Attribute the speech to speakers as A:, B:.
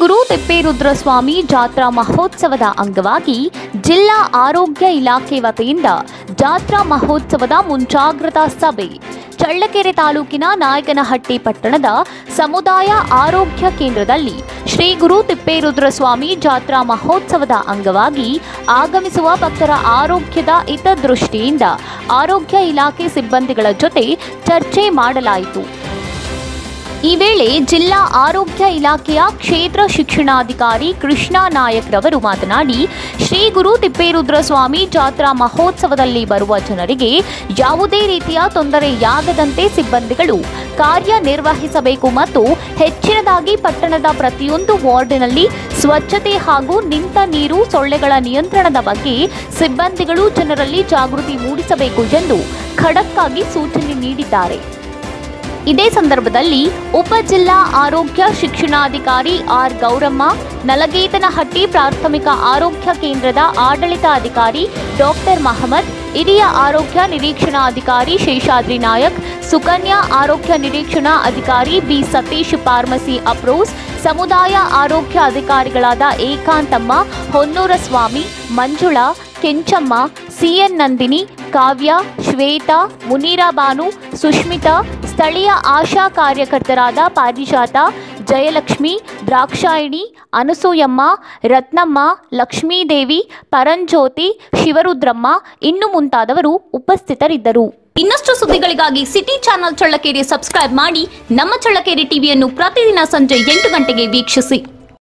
A: ಗುರು ತಿಪ್ಪೇರುದ್ರಸ್ವಾಮಿ ಜಾತ್ರಾ ಮಹೋತ್ಸವದ ಅಂಗವಾಗಿ ಜಿಲ್ಲಾ ಆರೋಗ್ಯ ಇಲಾಖೆ ವತಿಯಿಂದ ಜಾತ್ರಾ ಮಹೋತ್ಸವದ ಮುಂಜಾಗ್ರತಾ ಸಭೆ ಚಳ್ಳಕೆರೆ ತಾಲೂಕಿನ ನಾಯಕನಹಟ್ಟಿ ಪಟ್ಟಣದ ಸಮುದಾಯ ಆರೋಗ್ಯ ಕೇಂದ್ರದಲ್ಲಿ ಶ್ರೀ ಗುರು ತಿಪ್ಪೇರುದ್ರಸ್ವಾಮಿ ಜಾತ್ರಾ ಮಹೋತ್ಸವದ ಅಂಗವಾಗಿ ಆಗಮಿಸುವ ಭಕ್ತರ ಆರೋಗ್ಯದ ಹಿತದೃಷ್ಟಿಯಿಂದ ಆರೋಗ್ಯ ಇಲಾಖೆ ಸಿಬ್ಬಂದಿಗಳ ಜೊತೆ ಚರ್ಚೆ ಮಾಡಲಾಯಿತು ಈ ವೇಳೆ ಜಿಲ್ಲಾ ಆರೋಗ್ಯ ಇಲಾಖೆಯ ಕ್ಷೇತ್ರ ಶಿಕ್ಷಣಾಧಿಕಾರಿ ಕೃಷ್ಣ ನಾಯಕ್ ರವರು ಮಾತನಾಡಿ ಶ್ರೀ ಗುರು ತಿಪ್ಪೇರುದ್ರಸ್ವಾಮಿ ಜಾತ್ರಾ ಮಹೋತ್ಸವದಲ್ಲಿ ಬರುವ ಜನರಿಗೆ ಯಾವುದೇ ರೀತಿಯ ತೊಂದರೆಯಾಗದಂತೆ ಸಿಬ್ಬಂದಿಗಳು ಕಾರ್ಯನಿರ್ವಹಿಸಬೇಕು ಮತ್ತು ಹೆಚ್ಚಿನದಾಗಿ ಪಟ್ಟಣದ ಪ್ರತಿಯೊಂದು ವಾರ್ಡಿನಲ್ಲಿ ಸ್ವಚ್ಛತೆ ಹಾಗೂ ನಿಂತ ನೀರು ಸೊಳ್ಳೆಗಳ ನಿಯಂತ್ರಣದ ಬಗ್ಗೆ ಸಿಬ್ಬಂದಿಗಳು ಜನರಲ್ಲಿ ಜಾಗೃತಿ ಮೂಡಿಸಬೇಕು ಎಂದು ಖಡಕ್ ಆಗಿ ಸೂಚನೆ ನೀಡಿದ್ದಾರೆ ಇದೇ ಸಂದರ್ಭದಲ್ಲಿ ಉಪ ಜಿಲ್ಲಾ ಆರೋಗ್ಯ ಶಿಕ್ಷಣಾಧಿಕಾರಿ ಆರ್ ಗೌರಮ್ಮ ನಲಗೇತನಹಟ್ಟಿ ಪ್ರಾಥಮಿಕ ಆರೋಗ್ಯ ಕೇಂದ್ರದ ಆಡಳಿತಾಧಿಕಾರಿ ಡಾಕ್ಟರ್ ಮಹಮ್ಮದ್ ಹಿರಿಯ ಆರೋಗ್ಯ ನಿರೀಕ್ಷಣಾಧಿಕಾರಿ ಶೇಷಾದ್ರಿ ನಾಯಕ್ ಸುಕನ್ಯಾ ಆರೋಗ್ಯ ನಿರೀಕ್ಷಣಾ ಅಧಿಕಾರಿ ಬಿ ಸತೀಶ್ ಫಾರ್ಮಸಿ ಅಪ್ರೋಸ್ ಸಮುದಾಯ ಆರೋಗ್ಯ ಅಧಿಕಾರಿಗಳಾದ ಏಕಾಂತಮ್ಮ ಹೊನ್ನೂರಸ್ವಾಮಿ ಮಂಜುಳಾ ಕೆಂಚಮ್ಮ ಸಿಎನ್ ನಂದಿನಿ ಕಾವ್ಯ ಶ್ವೇತಾ ಮುನೀರಾ ಬಾನು ಸುಷ್ಮಿತಾ ಸ್ಥಳೀಯ ಆಶಾ ಕಾರ್ಯಕರ್ತರಾದ ಪಾರಿಜಾತ ಜಯಲಕ್ಷ್ಮಿ ದ್ರಾಕ್ಷಾಯಿಣಿ ಅನಸೂಯಮ್ಮ ರತ್ನಮ್ಮ ಲಕ್ಷ್ಮೀದೇವಿ ಪರಂಜ್ಯೋತಿ ಶಿವರುದ್ರಮ್ಮ ಇನ್ನು ಮುಂತಾದವರು ಉಪಸ್ಥಿತರಿದ್ದರು ಇನ್ನಷ್ಟು ಸುದ್ದಿಗಳಿಗಾಗಿ ಸಿಟಿ ಚಾನೆಲ್ ಚಳ್ಳಕೆರೆ ಸಬ್ಸ್ಕ್ರೈಬ್ ಮಾಡಿ ನಮ್ಮ ಚಳ್ಳಕೆರೆ ಟಿವಿಯನ್ನು ಪ್ರತಿದಿನ ಸಂಜೆ ಎಂಟು ಗಂಟೆಗೆ ವೀಕ್ಷಿಸಿ